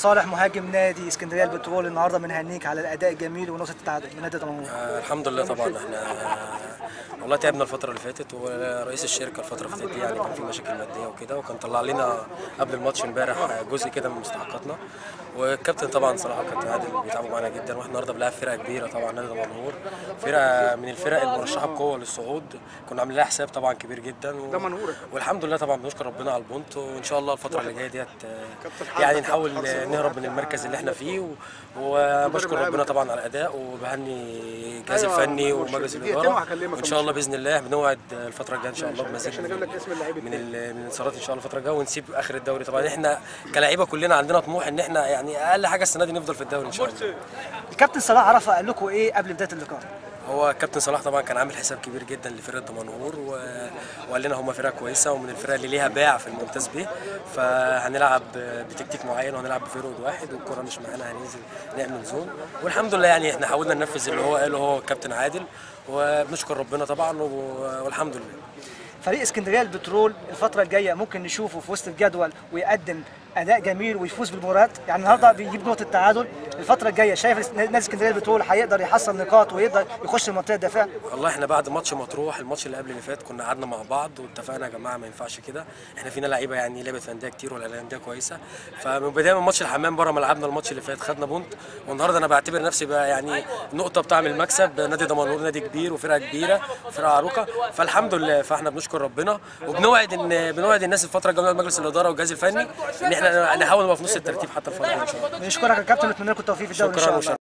صالح مهاجم نادي اسكندريه البترول النهارده بنهنيك على الاداء الجميل ونقطه التعادل من نادي دمنهور آه الحمد لله طبعا احنا آه والله تعبنا الفترة اللي فاتت ورئيس الشركة الفترة اللي فاتت دي يعني كان في مشاكل مادية وكده وكان طلع لنا قبل الماتش امبارح جزء كده من مستحقاتنا والكابتن طبعا صراحة كابتن عادل بيتعبوا معانا جدا واحنا النهارده بنلعب فرقة كبيرة طبعا نادي دمنهور فرقة من الفرق المرشحة بقوة للصعود كنا عاملين لها حساب طبعا كبير جدا و... دمنهور. والحمد لله طبعا بنشكر ربنا على البونت وان شاء الله الفترة اللي جاية ديت آه، يعني نحاول نهرب من المركز اللي احنا فيه و... وبشكر ربنا طبعا على الاداء وبهني الجهاز أيوة، الفني مرشد. ومجلس دقيقتين الاداره وهكلمك وان شاء الله باذن الله بنوعد الفتره الجايه ان شاء الله بمزيد عشان أجيب لك اسم اللعيب من التاني. ال- من الانتصارات ان شاء الله الفتره الجايه ونسيب اخر الدوري طبعا احنا كلاعيبه كلنا عندنا طموح ان احنا يعني اقل حاجه السنه دي نفضل في الدوري ان شاء الله الكابتن صلاح عرفه قال لكم ايه قبل بدايه اللقاء هو كابتن صلاح طبعا كان عامل حساب كبير جدا لفرقه دمنهور و... وقال لنا هم فرقه كويسه ومن الفرق اللي ليها باع في الممتاز به فهنلعب بتكتيك معين وهنلعب بفيرود واحد والكره مش معانا هننزل نعمل زون والحمد لله يعني احنا حاولنا ننفذ اللي هو قاله هو الكابتن عادل وبنشكر ربنا طبعا و... والحمد لله فريق اسكندريه البترول الفتره الجايه ممكن نشوفه في وسط الجدول ويقدم اداء جميل ويفوز بالمباريات يعني النهارده بيجيب نقطه تعادل الفتره الجايه شايف نادي اسكندريه البترول هيقدر يحصل نقاط ويقدر يخش المنطقه الدافئه والله احنا بعد ماتش مطروح الماتش اللي قبل اللي فات كنا قعدنا مع بعض واتفقنا يا جماعه ما ينفعش كده احنا فينا لعيبه يعني لعبت في انديه كتير ولا انديه كويسه فمن بدايه من ماتش الحمام بره ملعبنا الماتش اللي فات خدنا بونت والنهارده انا بعتبر نفسي بقى يعني نقطه بتعمل المكسب نادي دمنهور نادي كبير وفرقه كبيره وفرقه عروقه فالحمد لله فاحنا بنشكر ربنا وبنوعد ان بنوعد الناس الفتره الجايه مجلس الاداره والجهاز الفني ان احنا نحاول نبقى في نص الترتيب حتى الفتره دي ان شاء الله بنشكرك يا كابتن ونتمنى لكم التوفيق في الدوري ان شاء شكرا الله وشكرا